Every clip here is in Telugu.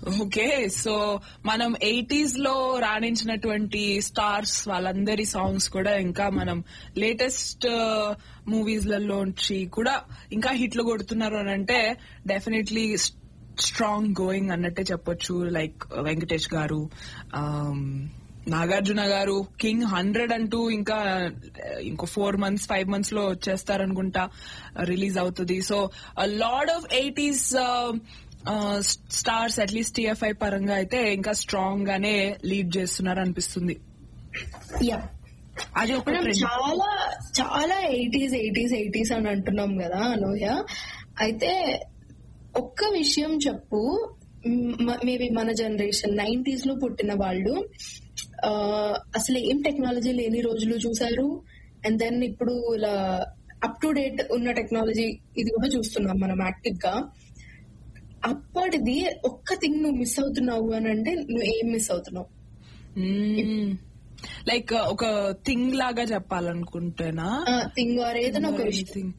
ఓకే సో మనం ఎయిటీస్ లో రాణించినటువంటి స్టార్స్ వాళ్ళందరి సాంగ్స్ కూడా ఇంకా మనం లేటెస్ట్ మూవీస్ లలోంచి కూడా ఇంకా హిట్లు కొడుతున్నారు అని అంటే డెఫినెట్లీ స్ట్రాంగ్ గోయింగ్ అన్నట్టే చెప్పొచ్చు లైక్ వెంకటేష్ గారు ఆమ్, నాగార్జున గారు కింగ్ హండ్రెడ్ అంటూ ఇంకా ఇంకో ఫోర్ మంత్స్ ఫైవ్ మంత్స్ లో వచ్చేస్తారనుకుంటా రిలీజ్ అవుతుంది so lord of eighties stars at least TFI పరంగా అయితే ఇంకా స్ట్రాంగ్ గానే లీడ్ చేస్తున్నారు అనిపిస్తుంది యా అది ఒక మనం ట్రెండ్ చాలా చాలా ఎయిటీస్ ఎయిటీస్ ఎయిటీస్ అని అంటున్నాం కదా అనూహ్య అయితే ఒక్క విషయం చెప్పు మేబీ మన జనరేషన్ నైన్టీస్ లో పుట్టిన వాళ్ళు ఆ, అసలు ఏం టెక్నాలజీ లేని రోజులు చూసారు అండ్ దెన్ ఇప్పుడు ఇలా అప్ టు డేట్ ఉన్న టెక్నాలజీ ఇది కూడా చూస్తున్నాం మనం యాక్టివ్ గా అప్పటిది ఒక్క థింగ్ నువ్వు మిస్ అవుతున్నావు అని అంటే నువ్వు ఏం మిస్ అవుతున్నావు లైక్ ఒక థింగ్ లాగా చెప్పాలనుకుంటేనా థింగ్ ఆర్ ఏదైనా ఒక విషయం Anything.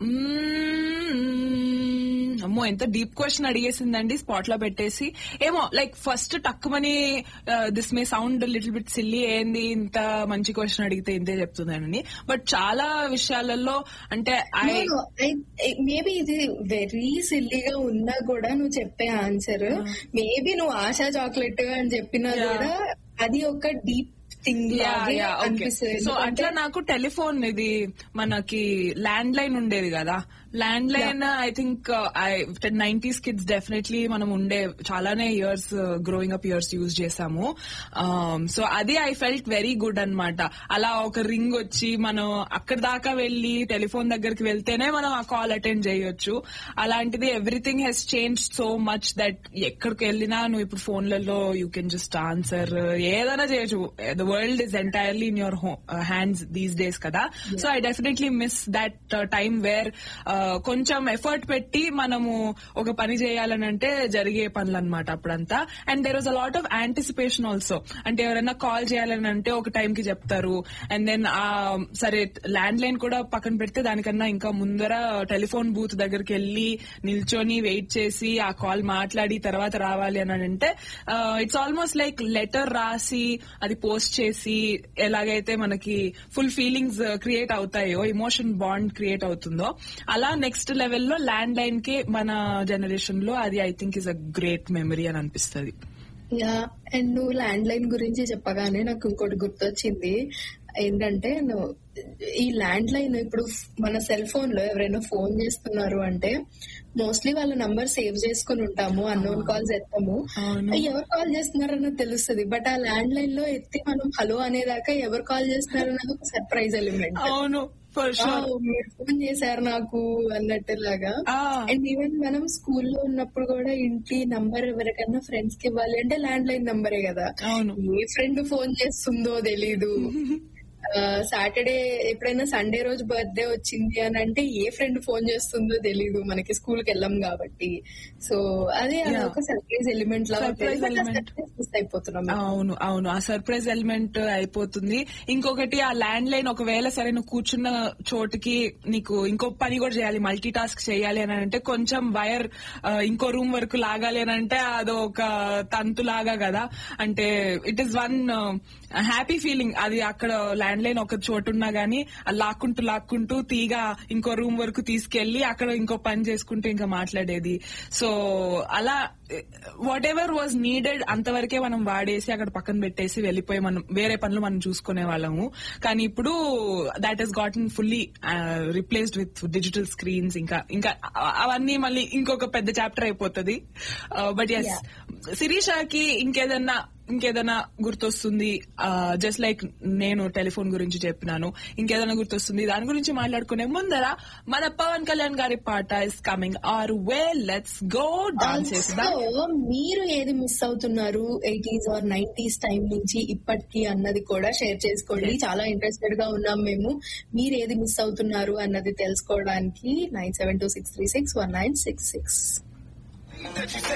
మ్మ్. అమ్మో ఎంత డీప్ క్వశ్చన్ అడిగేసిందండి స్పాట్ లో పెట్టేసి ఏమో లైక్ ఫస్ట్ టక్కుమని this may sound little bit silly ఏంది ఇంత మంచి క్వశ్చన్ అడిగితే ఇంతే చెప్తున్నానని బట్ చాలా విషయాలలో అంటే ఐ మేబీ ఇది వెరీ సిల్లీగా ఉన్నా కూడా నువ్వు చెప్పే ఆన్సర్ మేబీ నువ్వు ఆశా చాక్లెట్ అని చెప్పినా Yeah. కూడా అది ఒక డీప్ థింగ్ అనిపిస్తుంది సో అట్లా నాకు టెలిఫోన్ ఇది మనకి ల్యాండ్ లైన్ ఉండేది కదా landline I think nineties kids definitely మనం ఉండే చాలానే years growing up years use చేసాము సో అది ఐ ఫెల్ట్ వెరీ గుడ్ అన్నమాట అలా ఒక రింగ్ వచ్చి మనం అక్కడ దాకా వెళ్లి టెలిఫోన్ దగ్గరికి వెళ్తేనే మనం ఆ కాల్ అటెండ్ చేయొచ్చు అలాంటిది everything has change so much that ఎక్కడికి వెళ్ళినా నువ్వు ఇప్పుడు ఫోన్లలో యూ కెన్ జస్ట్ ఆన్సర్ ఏదైనా చేయొచ్చు the world is entirely in your hands these days కదా so I definitely miss that time where కొంచెం ఎఫర్ట్ పెట్టి మనము ఒక పని చేయాలని అంటే జరిగే పనులు అనమాట అప్పుడంతా and there was a lot of anticipation also అంటే ఎవరైనా కాల్ చేయాలని అంటే ఒక టైం కి చెప్తారు అండ్ దెన్ ఆ సరే ల్యాండ్ లైన్ కూడా పక్కన పెడితే దానికన్నా ఇంకా ముందర టెలిఫోన్ బూత్ దగ్గరికి వెళ్ళి నిల్చొని వెయిట్ చేసి ఆ కాల్ మాట్లాడి తర్వాత రావాలి అని అంటే ఇట్స్ ఆల్మోస్ట్ లైక్ లెటర్ రాసి అది పోస్ట్ చేసి ఎలాగైతే మనకి ఫుల్ ఫీలింగ్స్ క్రియేట్ అవుతాయో ఇమోషన్ బాండ్ క్రియేట్ అవుతుందో అలా నెక్స్ట్ లెవెల్లో ల్యాండ్ లైన్ కి మన జనరేషన్ లో అది I think is a great memory అని అనిపిస్తుంది యా అండ్ నువ్వు ల్యాండ్ లైన్ గురించి చెప్పగానే నాకు ఇంకోటి గుర్తొచ్చింది ఏంటంటే నువ్వు ఈ ల్యాండ్ లైన్ ఇప్పుడు మన సెల్ ఫోన్ లో ఎవరైనా ఫోన్ చేస్తున్నారు అంటే మోస్ట్లీ వాళ్ళ నంబర్ సేవ్ చేసుకుని ఉంటాము అన్నోన్ కాల్స్ ఎత్తాము అవును. ఎవరు కాల్ చేస్తున్నారన్నది తెలుస్తుంది బట్ ఆ ల్యాండ్ లైన్ లో ఎత్తి మనం హలో అనేదాకా ఎవరు కాల్ చేస్తున్నారన్నది ఒక సర్ప్రైజ్ ఎలిమెంట్ అవును ఫర్ షూర్ మీరు ఫోన్ చేశారు నాకు అన్నట్టులాగా Ah. అండ్ ఈవెన్ మనం స్కూల్లో ఉన్నప్పుడు కూడా ఇంటి నంబర్ ఎవరికైనా ఫ్రెండ్స్ కి ఇవ్వాలి అంటే ల్యాండ్ లైన్ నంబరే కదా అవును ఏ ఫ్రెండ్ ఫోన్ చేస్తుందో తెలీదు సాటర్డే ఎప్పుడైనా సండే రోజు బర్త్డే వచ్చింది అని అంటే ఏ ఫ్రెండ్ ఫోన్ చేస్తుందో తెలీదు మనకి స్కూల్ కి వెళ్ళాం కాబట్టి సో అదే అది Yeah. ఒక సర్ప్రైజ్ ఎలిమెంట్ లాగా Surprise element. మిస్ అయిపోతున్నాం అవును అవును ఆ సర్ప్రైజ్ ఎలిమెంట్ అయిపోతుంది ఇంకొకటి ఆ ల్యాండ్ లైన్ ఒకవేళ సరే నువ్వు కూర్చున్న చోటుకి నీకు ఇంకో పని కూడా చేయాలి మల్టీ టాస్క్ చేయాలి అని అంటే కొంచెం వైర్ ఇంకో రూమ్ వరకు లాగాలి అని అంటే అదో ఒక తంతు లాగా కదా అంటే it is one happy feeling అది అక్కడ ల్యాండ్ లైన్ ఒక చోటు ఉన్నా గానీ అది లాక్కుంటూ లాక్కుంటూ తీగ ఇంకో రూమ్ వరకు తీసుకెళ్లి అక్కడ ఇంకో పని చేసుకుంటూ ఇంకా మాట్లాడేది సో అలా వాట్ ఎవర్ వాజ్ నీడెడ్ అంతవరకే మనం వాడేసి అక్కడ పక్కన పెట్టేసి వెళ్ళిపోయి మనం వేరే పనులు మనం చూసుకునే వాళ్ళము కానీ ఇప్పుడు that has gotten fully replaced with digital screens ఇంకా ఇంకా అవన్నీ మళ్ళీ ఇంకొక పెద్ద చాప్టర్ అయిపోతుంది బట్ ఎస్ శిరీషాకి ఇంకేదన్నా ఇంకేదైనా గుర్తొస్తుంది జస్ట్ లైక్ నేను టెలిఫోన్ గురించి చెప్పినాను ఇంకేదైనా గుర్తొస్తుంది దాని గురించి మాట్లాడుకునే ముందర మన పవన్ కళ్యాణ్ గారి పాట is coming our way let's go dance చేద్దాం Also, మీరు ఏది మిస్ అవుతున్నారు ఎయిటీస్ ఆర్ నైన్టీస్ టైం నుంచి ఇప్పటికి అన్నది కూడా షేర్ చేసుకోండి చాలా ఇంట్రెస్టెడ్ గా ఉన్నాం మేము మీరు ఏది మిస్ అవుతున్నారు అన్నది తెలుసుకోవడానికి nine seven two six three six one nine six six that you said